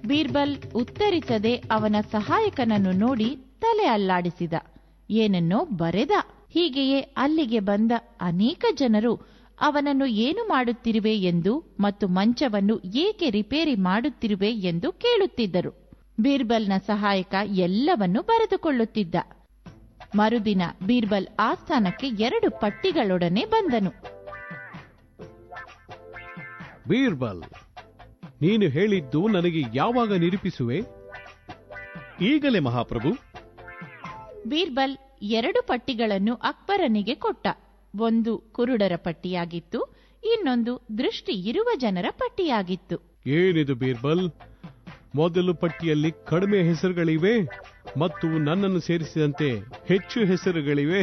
ಬೀರ್ಬಲ್ ಉತ್ತರಿಸದೆ ಅವನ ಸಹಾಯಕನನ್ನು ನೋಡಿ ತಲೆ ಅಲ್ಲಾಡಿಸಿದ ಏನನ್ನೋ ಬರೆದ ಹೀಗೆಯೇ ಅಲ್ಲಿಗೆ ಬಂದ ಅನೇಕ ಜನರು ಅವನನ್ನು ಏನು ಮಾಡುತ್ತಿರುವೆ ಎಂದು ಮತ್ತು ಮಂಚವನ್ನು ಏಕೆ ರಿಪೇರಿ ಮಾಡುತ್ತಿರುವೆ ಎಂದು ಕೇಳುತ್ತಿದ್ದರು ಬೀರ್ಬಲ್ನ ಸಹಾಯಕ ಎಲ್ಲವನ್ನೂ ಬರೆದುಕೊಳ್ಳುತ್ತಿದ್ದ ಮರುದಿನ ಬೀರ್ಬಲ್ ಆಸ್ಥಾನಕ್ಕೆ ಎರಡು ಪಟ್ಟಿಗಳೊಡನೆ ಬಂದನು ಬೀರ್ಬಲ್ ನೀನು ಹೇಳಿದ್ದು ನನಗೆ ಯಾವಾಗ ನಿರೂಪಿಸುವೆ ಈಗಲೇ ಮಹಾಪ್ರಭು ಬೀರ್ಬಲ್ ಎರಡು ಪಟ್ಟಿಗಳನ್ನು ಅಕ್ಬರನಿಗೆ ಕೊಟ್ಟ ಒಂದು ಕುರುಡರ ಪಟ್ಟಿಯಾಗಿತ್ತು ಇನ್ನೊಂದು ದೃಷ್ಟಿ ಇರುವ ಜನರ ಪಟ್ಟಿಯಾಗಿತ್ತು ಏನಿದು ಬೀರ್ಬಲ್ ಮೊದಲು ಪಟ್ಟಿಯಲ್ಲಿ ಕಡಿಮೆ ಹೆಸರುಗಳಿವೆ ಮತ್ತು ನನ್ನನ್ನು ಸೇರಿಸಿದಂತೆ ಹೆಚ್ಚು ಹೆಸರುಗಳಿವೆ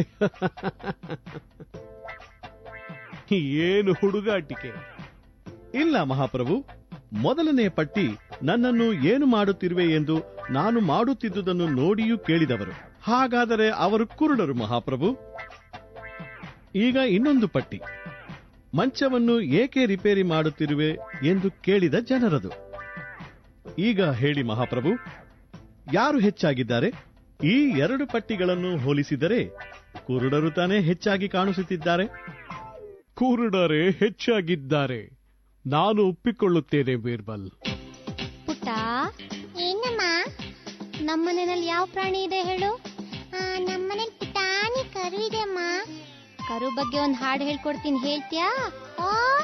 ಏನು ಹುಡುಗಾಟಿಕೆ ಇಲ್ಲ ಮಹಾಪ್ರಭು ಮೊದಲನೆಯ ಪಟ್ಟಿ ನನ್ನನ್ನು ಏನು ಮಾಡುತ್ತಿರುವೆ ಎಂದು ನಾನು ಮಾಡುತ್ತಿದ್ದುದನ್ನು ನೋಡಿಯೂ ಕೇಳಿದವರು ಹಾಗಾದರೆ ಅವರು ಕುರುಡರು ಮಹಾಪ್ರಭು ಈಗ ಇನ್ನೊಂದು ಪಟ್ಟಿ ಮಂಚವನ್ನು ಏಕೆ ರಿಪೇರಿ ಮಾಡುತ್ತಿರುವೆ ಎಂದು ಕೇಳಿದ ಜನರದು ಈಗ ಹೇಳಿ ಮಹಾಪ್ರಭು ಯಾರು ಹೆಚ್ಚಾಗಿದ್ದಾರೆ ಈ ಎರಡು ಪಟ್ಟಿಗಳನ್ನು ಹೋಲಿಸಿದರೆ ಕುರುಡರು ತಾನೇ ಹೆಚ್ಚಾಗಿ ಕಾಣಿಸುತ್ತಿದ್ದಾರೆ ಕುರುಡರೇ ಹೆಚ್ಚಾಗಿದ್ದಾರೆ ನಾನು ಒಪ್ಪಿಕೊಳ್ಳುತ್ತೇನೆ ಬೀರ್ಬಲ್ ಪುಟ್ಟ ಏನಮ್ಮ ನಮ್ಮನೆಯಲ್ಲಿ ಯಾವ ಪ್ರಾಣಿ ಇದೆ ಹೇಳು ನಮ್ಮನೇಲಿ ಪುಟಾಣಿ ಕರು ಇದೆ ಅಮ್ಮ ಕರು ಬಗ್ಗೆ ಒಂದು ಹಾಡು ಹೇಳ್ಕೊಡ್ತೀನಿ ಹೇಳ್ತೀಯಾ ಓ